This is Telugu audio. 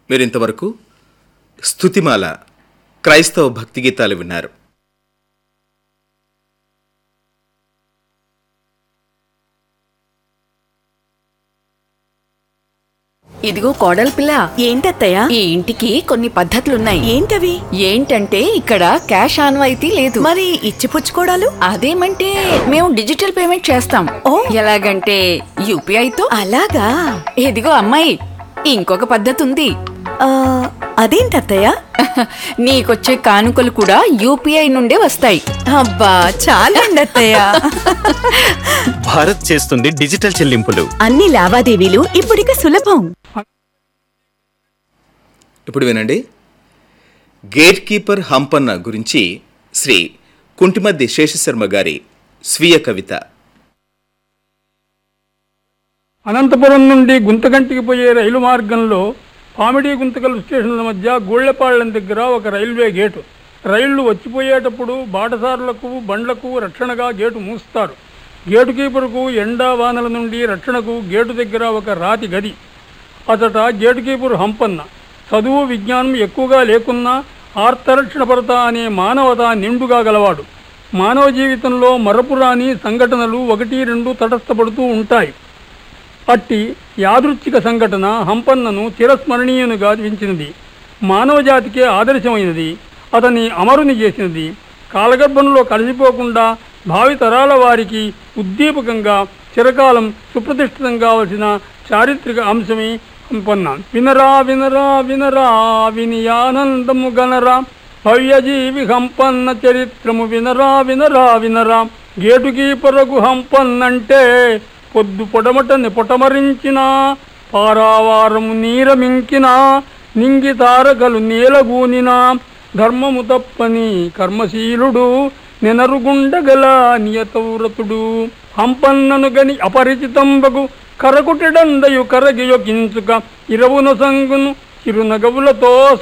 మీరింతవరకు స్తుతిమాల క్రైస్తవ భక్తి గీతాలు విన్నారు ఇదిగో కోడలి పిల్ల ఏంటత్తయ్యా ఈ ఇంటికి కొన్ని పద్ధతులున్నాయి ఏంటవి ఏంటంటే ఇక్కడ క్యాష్ ఆన్వాయితీ లేదు మరి ఇచ్చిపుచ్చుకోవడాలు అదేమంటే మేము డిజిటల్ పేమెంట్ చేస్తాం ఓ. ఎలాగంటే యూపీఐతో అలాగా ఇదిగో అమ్మాయి ఇంకొక పద్ధతి ఉంది ఆ, అదేంటత్తయ్యా నీకొచ్చే కానుకలు కూడా యూపీఐ నుండే వస్తాయి అబ్బా చాలండి అత్తయ్య భారత్ చేస్తుంది డిజిటల్ చెల్లింపులు అన్ని లావాదేవీలు ఇప్పుడిక సులభం ఇప్పుడు వినండి గేట్ కీపర్ హంపన్న గురించి శ్రీ కుంటిమద్ది శేషశర్మ గారి స్వీయ కవిత అనంతపురం నుండి గుంతగంటికి పోయే రైలు మార్గంలో పామిడి గుంతకల్ స్టేషన్ల మధ్య గూళ్లపాళ్యం దగ్గర ఒక రైల్వే గేటు రైళ్లు వచ్చిపోయేటప్పుడు బాటసారులకు బండ్లకు రక్షణగా గేటు మూస్తారు గేటు కీపర్కు ఎండా వానల నుండి రక్షణకు గేటు దగ్గర ఒక రాతి గది అతట గేటు కీపర్ హంపన్న చదువు విజ్ఞానం ఎక్కువగా లేకున్నా ఆర్తరక్షణపరత అనే మానవత నిండుగా గలవాడు మానవ జీవితంలో మరపురాని సంఘటనలు ఒకటి రెండు తటస్థపడుతూ ఉంటాయి అట్టి యాదృచ్ఛిక సంఘటన హంపన్నను చిరస్మరణీయునిగా వించినది మానవ జాతికే ఆదర్శమైనది అతని అమరుని చేసినది కాలగర్భంలో కలిసిపోకుండా భావి తరాల వారికి ఉద్దీపకంగా చిరకాలం సుప్రతిష్ఠితం కావలసిన చారిత్రక అంశమే హంపన్న వినరా వినరా వినరా విని ఆనందము గనరా భవ్యజీవి హంపన్న చరిత్రము వినరా వినరా వినరా గేటుకి పొరకు హంపన్నంటే పొద్దు పొడమటని పొటమరించిన పారావారము నీరమింకిన నింగి తారకలు నీలగూనిన ధర్మము తప్పని కర్మశీలుడు నెనరుగుండగల నియతవ్రతుడు హంపన్నను గని అపరిచితంబగు కరకుటెడందయు కరగియొకించుక ఇరవున సంగును చిరునగవులతో